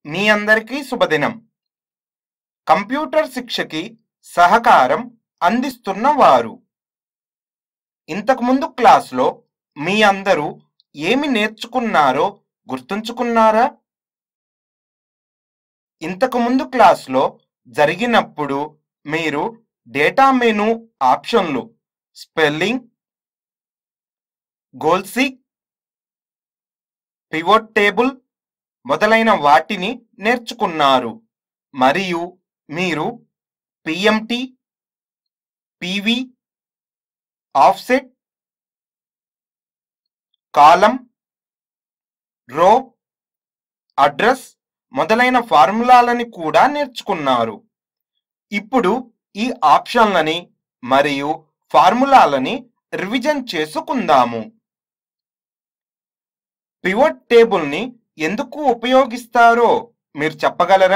మీ అందరికీ శుభదినం కంప్యూటర్ శిక్షకి సహకారం అందిస్తున్న వారు ఇంతకుముందు క్లాస్లో మీ అందరూ ఏమి నేర్చుకున్నారో గుర్తుంచుకున్నారా ఇంతకుముందు క్లాస్లో జరిగినప్పుడు మీరు డేటా మెను ఆప్షన్లు స్పెల్లింగ్ గోల్సీక్ పివోట్ టేబుల్ మొదలైన వాటిని నేర్చుకున్నారు మరియు మీరు పిఎంటి పివి ఆఫ్సెట్ కాలం రో అడ్రస్ మొదలైన ఫార్ములాలని కూడా నేర్చుకున్నారు ఇప్పుడు ఈ ఆప్షన్లని మరియు ఫార్ములాలని రివిజన్ చేసుకుందాము పివోట్ టేబుల్ని ఎందుకు ఉపయోగిస్తారో మీరు చెప్పగలరా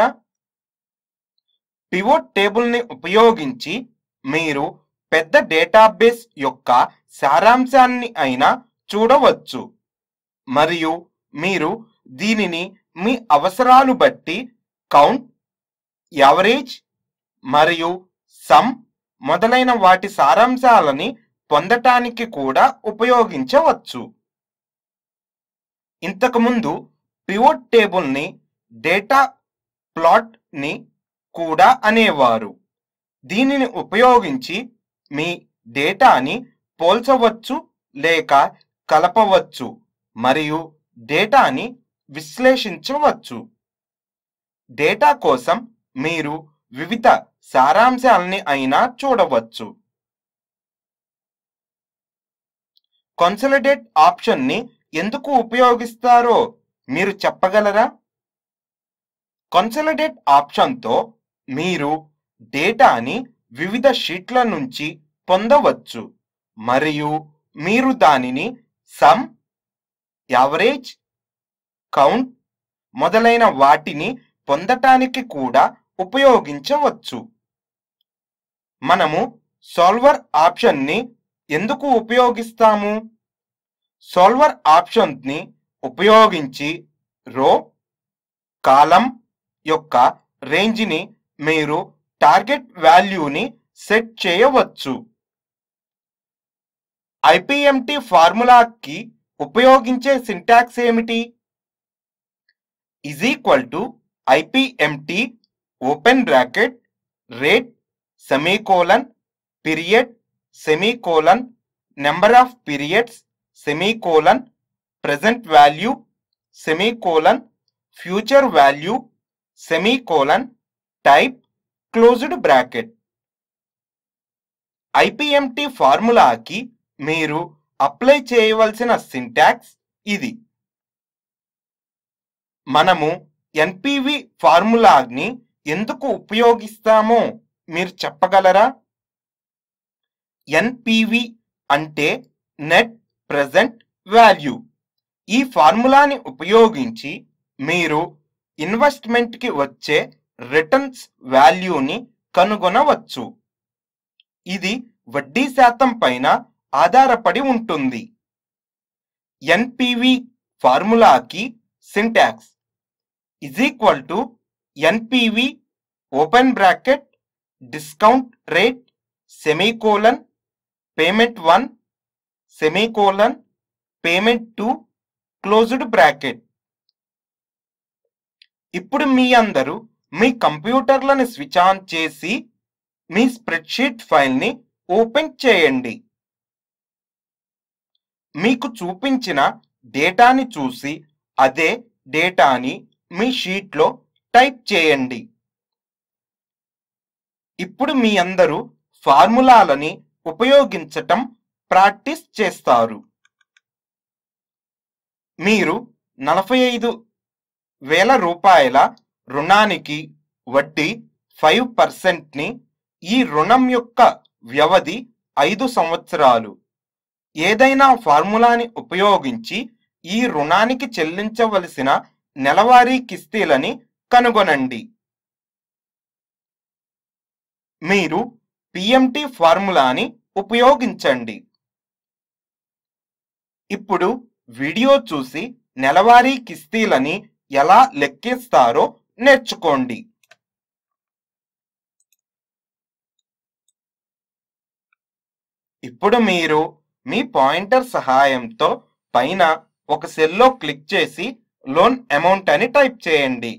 పివోట్ టేబుల్ని ఉపయోగించి మీరు పెద్ద డేటాబేస్ యొక్క సారాంశాన్ని అయినా చూడవచ్చు మరియు మీరు దీనిని మీ అవసరాలు బట్టి కౌంట్ యావరేజ్ మరియు సమ్ మొదలైన వాటి సారాంశాలని పొందటానికి కూడా ఉపయోగించవచ్చు ఇంతకుముందు పివోట్ టేబుల్ని డేటా ప్లాట్ని కూడా అనేవారు దీనిని ఉపయోగించి మీ డేటాని పోల్చవచ్చు లేక కలపవచ్చు మరియు డేటాని విశ్లేషించవచ్చు డేటా కోసం మీరు వివిధ సారాంశాలని అయినా చూడవచ్చు కన్సలిడేట్ ఆప్షన్ని ఎందుకు ఉపయోగిస్తారో మీరు చెప్పగలరా కన్సలిడేట్ ఆప్షన్తో మీరు డేటాని వివిధ షీట్ల నుంచి పొందవచ్చు మరియు మీరు దానిని సమ్ యావరేజ్ కౌంట్ మొదలైన వాటిని పొందటానికి కూడా ఉపయోగించవచ్చు మనము సాల్వర్ ఆప్షన్ని ఎందుకు ఉపయోగిస్తాము సాల్వర్ ఆప్షన్ని ఉపయోగించి రో కాలం యొక్క రేంజ్ని మీరు టార్గెట్ వాల్యూని సెట్ చేయవచ్చు ఐపిఎంటి ఫార్ములాకి ఉపయోగించే సింటాక్స్ ఏమిటి is equal to IPMT open bracket rate semicolon period semicolon number of periods semicolon present value semicolon future value semicolon type closed bracket IPMT ఫార్ములాకి మీరు అప్లై చేయవలసిన సింటాక్స్ ఇది మనము ఎన్పివి ఫార్ములాని ఎందుకు ఉపయోగిస్తామో మీరు చెప్పగలరా ఎన్పివి అంటే నెట్ ప్రెజెంట్ వాల్యూ ఈ ఫార్ములాని ఉపయోగించి మీరు ఇన్వెస్ట్మెంట్కి వచ్చే రిటర్న్స్ వాల్యూని కనుగొనవచ్చు ఇది వడ్డీ శాతం పైన ఆధారపడి ఉంటుంది ఎన్పివి ఫార్ములాకి syntax is equal to NPV open bracket discount rate semicolon payment one semicolon payment two closed bracket ఇప్పుడు మీ అందరూ మీ కంప్యూటర్లను స్విచ్ ఆన్ చేసి మీ స్ప్రెడ్షీట్ ఫైల్ని ఓపెన్ చేయండి మీకు చూపించిన డేటాని చూసి అదే డేటాని మీ షీట్లో టైప్ చేయండి ఇప్పుడు మీ అందరూ ఫార్ములాలని ఉపయోగించటం ప్రాక్టీస్ చేస్తారు మీరు నలభై ఐదు వేల రూపాయల రుణానికి వడ్డీ ఫైవ్ పర్సెంట్ని ఈ రుణం యొక్క వ్యవధి ఐదు సంవత్సరాలు ఏదైనా ఫార్ములాని ఉపయోగించి ఈ రుణానికి చెల్లించవలసిన నెలవారీ కిస్తీలని కనుగొనండి మీరు పిఎంటి ఫార్ములాని ఉపయోగించండి ఇప్పుడు వీడియో చూసి నెలవారీ కిస్తీలని ఎలా లెక్కిస్తారో నేర్చుకోండి ఇప్పుడు మీరు మీ పాయింటర్ సహాయంతో పైన ఒక సెల్లో క్లిక్ చేసి లోన్ అమౌంట్ అని టైప్ చేయండి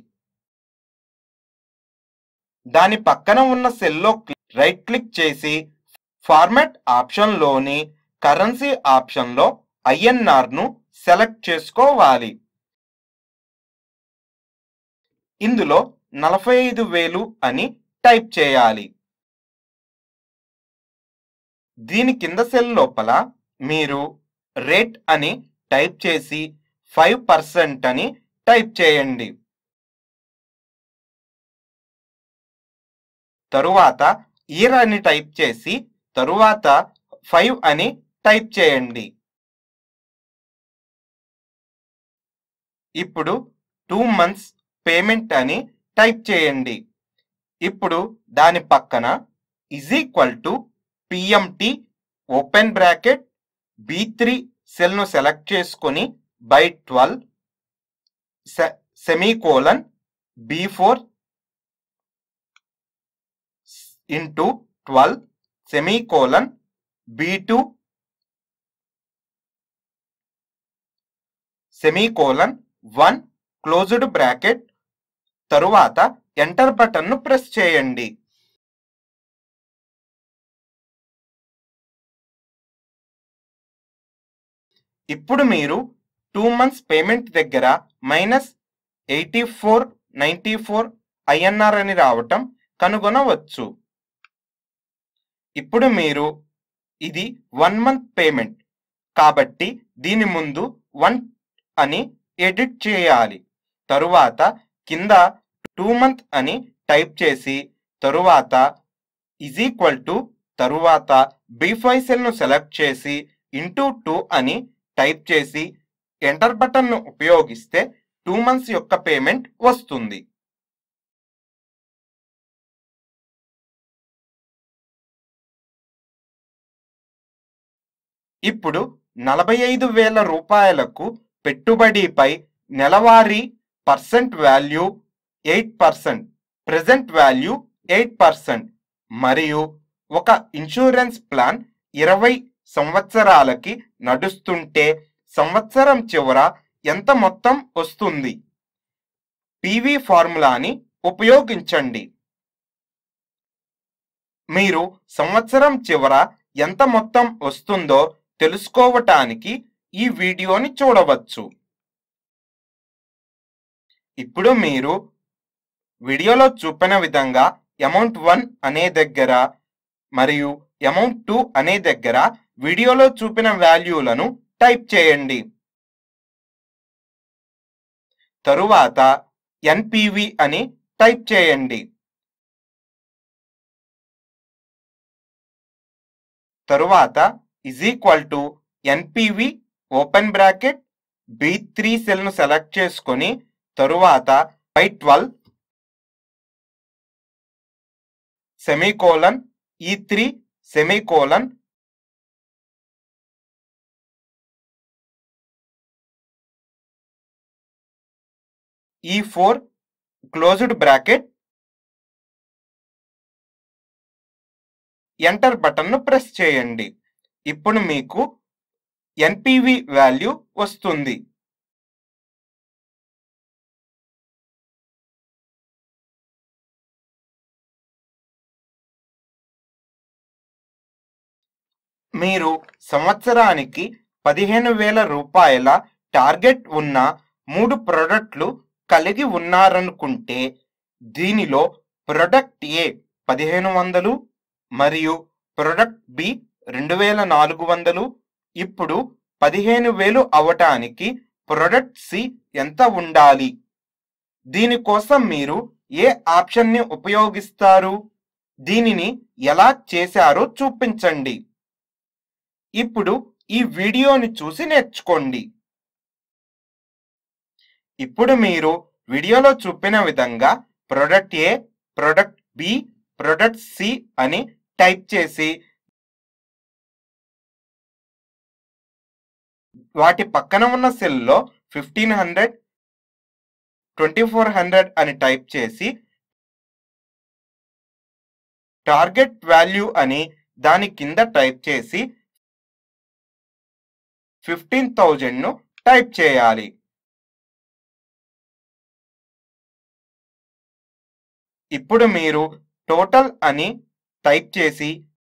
దాని పక్కన ఉన్న సెల్లో రైట్ క్లిక్ చేసి ఫార్మాట్ ఆప్షన్లోని కరెన్సీ ఆప్షన్లో ఐఎన్ఆర్ ను సెలెక్ట్ చేసుకోవాలి ఇందులో నలభై ఐదు వేలు అని టైప్ చేయాలి దీని కింద సెల్ లోపల మీరు రేట్ అని టైప్ చేసి ఫైవ్ పర్సెంట్ అని టైప్ చేయండి తరువాత ఇయర్ అని టైప్ చేసి తరువాత ఫైవ్ అని టైప్ చేయండి ఇప్పుడు టూ మంత్స్ పేమెంట్ అని టైప్ చేయండి ఇప్పుడు దాని పక్కన is equal to PMT open bracket B three సెల్ను సెలెక్ట్ చేసుకొని by twelve semicolon B four into twelve semicolon B two semicolon one closed bracket తరువాత ఎంటర్ బటన్ను ప్రెస్ చేయండి ఇప్పుడు మీరు టూ మంత్స్ పేమెంట్ దగ్గర minus eighty four ninety four INR అని రావటం కనుగొనవచ్చు ఇప్పుడు మీరు ఇది వన్ మంత్ పేమెంట్ కాబట్టి దీని ముందు వన్ అని ఎడిట్ చేయాలి తరువాత కింద టూ మంత్ అని టైప్ చేసి తరువాత ఇజ్ ఈక్వల్ టు తరువాత బి ఫైవ్ సెల్ను సెలెక్ట్ చేసి ఇంటూ టూ అని టైప్ చేసి ఎంటర్ బటన్ను ఉపయోగిస్తే టూ మంత్స్ యొక్క పేమెంట్ వస్తుంది ఇప్పుడు నలభై ఐదు వేల రూపాయలకు పెట్టుబడిపై నెలవారీ percent value eight percent present value eight percent మరియు ఒక ఇన్సూరెన్స్ ప్లాన్ ఇరవై సంవత్సరాలకి నడుస్తుంటే సంవత్సరం చివర ఎంత మొత్తం వస్తుంది పివి ఫార్ములాని ఉపయోగించండి మీరు సంవత్సరం చివర ఎంత మొత్తం వస్తుందో తెలుసుకోవటానికి ఈ వీడియోని చూడవచ్చు ఇప్పుడు మీరు వీడియోలో చూపిన విధంగా అమౌంట్ వన్ అనే దగ్గర మరియు అమౌంట్ టూ అనే దగ్గర వీడియోలో చూపిన వాల్యూలను టైప్ చేయండి తరువాత ఎన్పివి అని టైప్ చేయండి తరువాత is equal to NPV open bracket B three సెల్ను సెలెక్ట్ చేసుకొని తరువాత by twelve semicolon E three semicolon E four closed bracket enter బటన్ను ప్రెస్ చేయండి ఇప్పుడు మీకు ఎన్పివి వాల్యూ వస్తుంది మీరు సంవత్సరానికి పదిహేను వేల రూపాయల టార్గెట్ ఉన్న మూడు ప్రొడక్ట్లు కలిగి ఉన్నారనుకుంటే దీనిలో ప్రొడక్ట్ ఏ పదిహేను వందలు మరియు ప్రొడక్ట్ బి రెండు వేల నాలుగు వందలు ఇప్పుడు పదిహేను వేలు అవటానికి ప్రొడక్ట్ సి ఎంత ఉండాలి దీనికోసం మీరు ఏ ఆప్షన్ని ఉపయోగిస్తారు దీనిని ఎలా చేశారో చూపించండి ఇప్పుడు ఈ వీడియోని చూసి నేర్చుకోండి ఇప్పుడు మీరు వీడియోలో చూపిన విధంగా product A product B product C అని టైప్ చేసి వాటి పక్కన ఉన్న సెల్లో fifteen hundred twenty four hundred అని టైప్ చేసి టార్గెట్ వాల్యూ అని దాని కింద టైప్ చేసి ఫిఫ్టీన్ ను టైప్ చేయాలి ఇప్పుడు మీరు టోటల్ అని టైప్ చేసి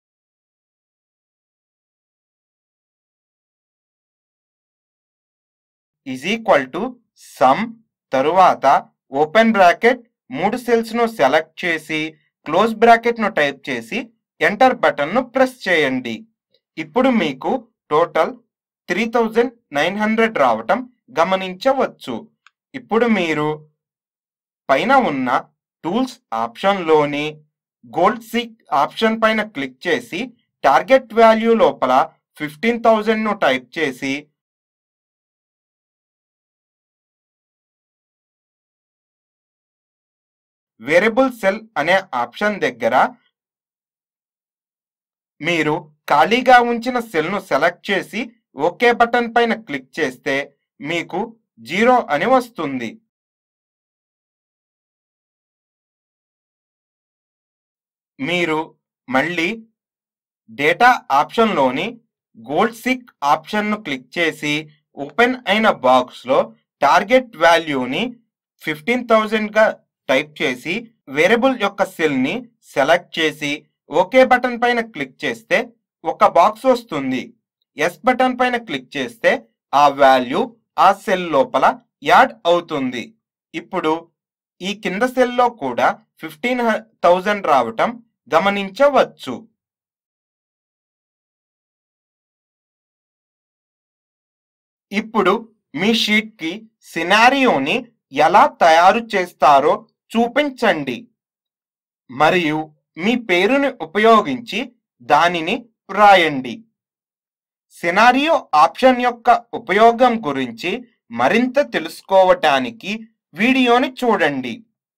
ఈజ్ ఈక్వల్ టు సమ్ తరువాత ఓపెన్ బ్రాకెట్ మూడు సెల్స్ ను సెలెక్ట్ చేసి క్లోజ్ బ్రాకెట్ ను టైప్ చేసి ఎంటర్ బటన్ ను ప్రెస్ చేయండి ఇప్పుడు మీకు total three thousand nine hundred రావటం గమనించవచ్చు ఇప్పుడు మీరు పైన ఉన్న టూల్స్ ఆప్షన్లోని గోల్డ్ సిక్ ఆప్షన్ పైన క్లిక్ చేసి టార్గెట్ వాల్యూ లోపల ఫిఫ్టీన్ థౌజండ్ ను టైప్ చేసి వేరియబుల్ సెల్ అనే ఆప్షన్ దగ్గర మీరు ఖాళీగా ఉంచిన సెల్ను సెలెక్ట్ చేసి ఓకే బటన్ పైన క్లిక్ చేస్తే మీకు జీరో అని వస్తుంది మీరు మళ్ళీ డేటా ఆప్షన్లోని గోల్డ్ సిక్ ఆప్షన్ను క్లిక్ చేసి ఓపెన్ అయిన బాక్స్లో టార్గెట్ వాల్యూని ఫిఫ్టీన్ థౌజండ్గా టైప్ చేసి వేరియబుల్ యొక్క సెల్ని సెలెక్ట్ చేసి ఓకే బటన్ పైన క్లిక్ చేస్తే ఒక బాక్స్ వస్తుంది ఎస్ బటన్ పైన క్లిక్ చేస్తే ఆ వాల్యూ ఆ సెల్ లోపల యాడ్ అవుతుంది ఇప్పుడు ఈ కింద సెల్లో కూడా ఫిఫ్టీన్ థౌజండ్ రావటం గమనించవచ్చు ఇప్పుడు మీ షీట్కి సినారియోని ఎలా తయారు చేస్తారో చూపించండి మరియు మీ పేరుని ఉపయోగించి దానిని వ్రాయండి సినారియో ఆప్షన్ యొక్క ఉపయోగం గురించి మరింత తెలుసుకోవటానికి వీడియోని చూడండి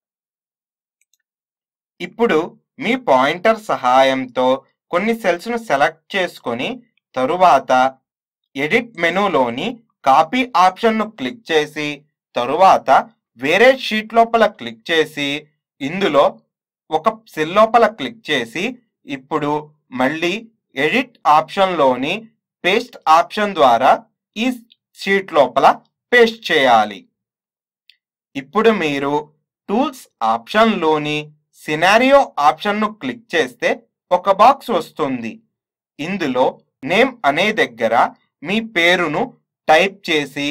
ఇప్పుడు మీ పాయింటర్ సహాయంతో కొన్ని సెల్స్ను సెలెక్ట్ చేసుకొని తరువాత ఎడిట్ మెనూలోని కాపీ ఆప్షన్ను క్లిక్ చేసి తరువాత వేరే షీట్ లోపల క్లిక్ చేసి ఇందులో ఒక సెల్ లోపల క్లిక్ చేసి ఇప్పుడు మళ్ళీ ఎడిట్ ఆప్షన్లోని పేస్ట్ ఆప్షన్ ద్వారా ఈ షీట్ లోపల పేస్ట్ చేయాలి ఇప్పుడు మీరు టూల్స్ ఆప్షన్లోని సినారియో ఆప్షన్ను క్లిక్ చేస్తే ఒక బాక్స్ వస్తుంది ఇందులో నేమ్ అనే దగ్గర మీ పేరును టైప్ చేసి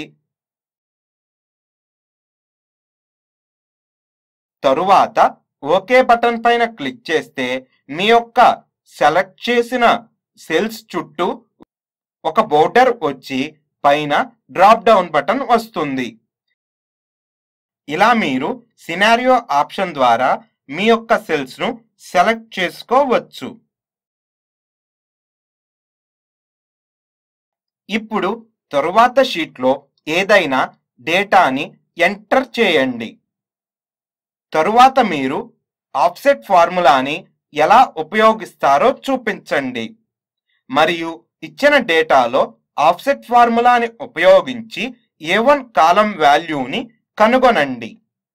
తరువాత ఓకే బటన్ పైన క్లిక్ చేస్తే మీ యొక్క సెలెక్ట్ చేసిన సెల్స్ చుట్టూ ఒక బోర్డర్ వచ్చి పైన డ్రాప్ డౌన్ బటన్ వస్తుంది ఇలా మీరు సినారియో ఆప్షన్ ద్వారా మీ యొక్క సెల్స్ ను సెలెక్ట్ చేసుకోవచ్చు ఇప్పుడు తరువాత షీట్లో ఏదైనా డేటాని ఎంటర్ చేయండి తరువాత మీరు ఆఫ్సెట్ ఫార్ములాని ఎలా ఉపయోగిస్తారో చూపించండి మరియు ఇచ్చిన డేటాలో ఆఫ్సెట్ ఫార్ములాని ఉపయోగించి ఏ వన్ కాలం వాల్యూని కనుగొనండి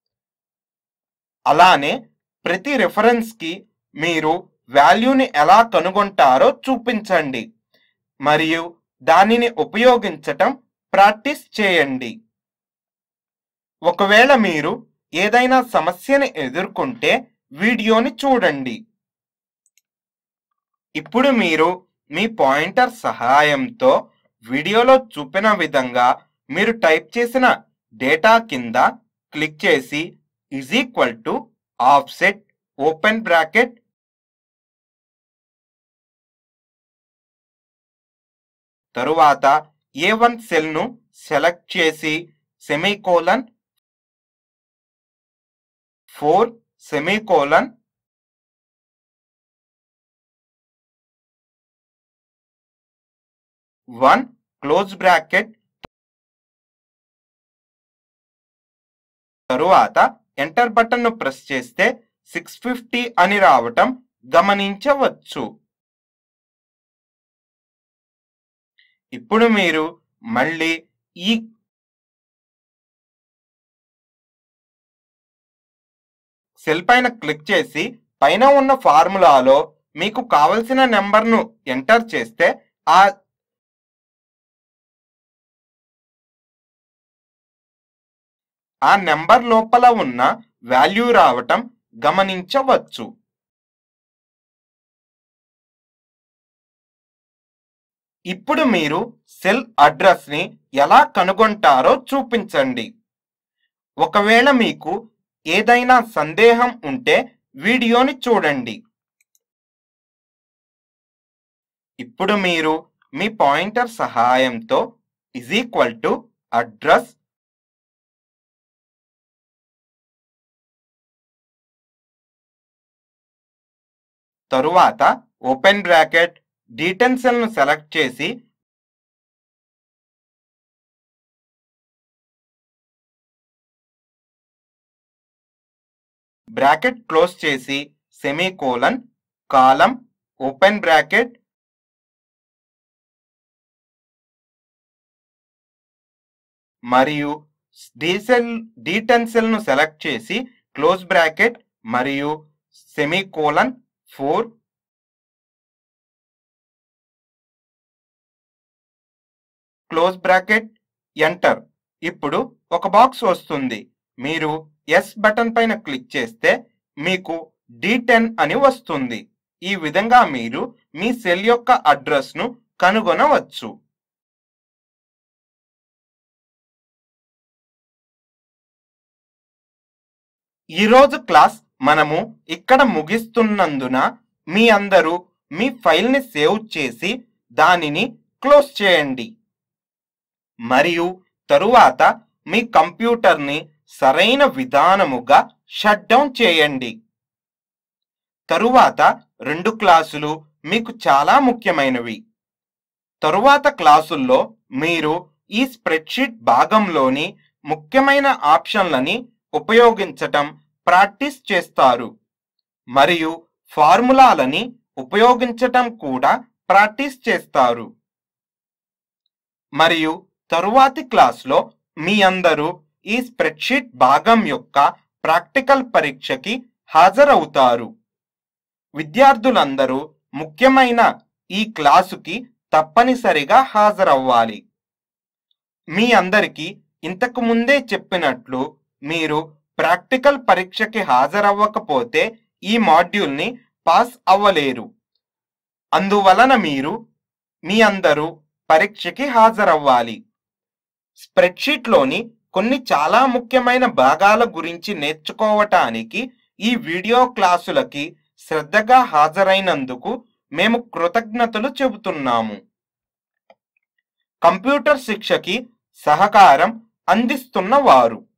అలానే ప్రతి రెఫరెన్స్కి మీరు వాల్యూని ఎలా కనుగొంటారో చూపించండి మరియు దానిని ఉపయోగించటం ప్రాక్టీస్ చేయండి ఒకవేళ మీరు ఏదైనా సమస్యని ఎదుర్కొంటే వీడియోని చూడండి ఇప్పుడు మీరు మీ పాయింటర్ సహాయంతో వీడియోలో చూపిన విధంగా మీరు టైప్ చేసిన డేటా కింద క్లిక్ చేసి is equal to offset open bracket తరువాత ఏ వన్ సెల్ను సెలెక్ట్ చేసి semicolon four semicolon one close bracket తరువాత ఎంటర్ బటన్ ను ప్రెస్ చేస్తే సిక్స్ ఫిఫ్టీ అని రావటం గమనించవచ్చు ఇప్పుడు మీరు మళ్ళీ ఈ సెల్ పైన క్లిక్ చేసి పైన ఉన్న ఫార్ములాలో మీకు కావలసిన నెంబర్ను ఎంటర్ చేస్తే ఆ ఆ నెంబర్ లోపల ఉన్న వాల్యూ రావటం గమనించవచ్చు ఇప్పుడు మీరు సెల్ అడ్రస్ ని ఎలా కనుగొంటారో చూపించండి ఒకవేళ మీకు ఏదైనా సందేహం ఉంటే వీడియోని చూడండి ఇప్పుడు మీరు మీ పాయింటర్ సహాయంతో ఇజ్ ఈక్వల్ టు అడ్రస్ తరువాత ఓపెన్ బ్రాకెట్ డీటెన్ సెల్ ను సెలెక్ట్ చేసి బ్రాకెట్ క్లోజ్ చేసి సెమీకోలన్ కాలం ఓపెన్ బ్రాకెట్ మరియు డీసెల్ డీటెన్ సెల్ ను సెలెక్ట్ చేసి క్లోజ్ బ్రాకెట్ మరియు semicolon four close bracket enter ఇప్పుడు ఒక బాక్స్ వస్తుంది మీరు ఎస్ బటన్ పైన క్లిక్ చేస్తే మీకు డి టెన్ అని వస్తుంది ఈ విధంగా మీరు మీ సెల్ యొక్క అడ్రస్ ను కనుగొనవచ్చు ఈరోజు క్లాస్ మనము ఇక్కడ ముగిస్తున్నందున మీ అందరూ మీ ఫైల్ని సేవ్ చేసి దానిని క్లోజ్ చేయండి మరియు తరువాత మీ కంప్యూటర్ని సరైన విధానముగా షట్ డౌన్ చేయండి తరువాత రెండు క్లాసులు మీకు చాలా ముఖ్యమైనవి తరువాత క్లాసుల్లో మీరు ఈ స్ప్రెడ్షీట్ భాగంలోని ముఖ్యమైన ఆప్షన్లని ఉపయోగించటం ప్రాక్టీస్ చేస్తారు మరియు ఫార్ములాలని ఉపయోగించటం కూడా ప్రాక్టీస్ చేస్తారు మరియు తరువాతి క్లాస్లో మీ అందరూ ఈ స్ప్రెడ్షీట్ భాగం యొక్క ప్రాక్టికల్ పరీక్షకి హాజరవుతారు విద్యార్థులందరూ ముఖ్యమైన ఈ క్లాసుకి తప్పనిసరిగా హాజరవ్వాలి మీ అందరికీ ఇంతకు ముందే చెప్పినట్లు మీరు ప్రాక్టికల్ పరీక్షకి హాజరవ్వకపోతే ఈ మాడ్యూల్ని పాస్ అవ్వలేరు అందువలన మీరు మీ అందరూ పరీక్షకి హాజరవ్వాలి స్ప్రెడ్షీట్లోని కొన్ని చాలా ముఖ్యమైన భాగాల గురించి నేర్చుకోవటానికి ఈ వీడియో క్లాసులకి శ్రద్ధగా హాజరైనందుకు మేము కృతజ్ఞతలు చెబుతున్నాము కంప్యూటర్ శిక్షకి సహకారం అందిస్తున్న వారు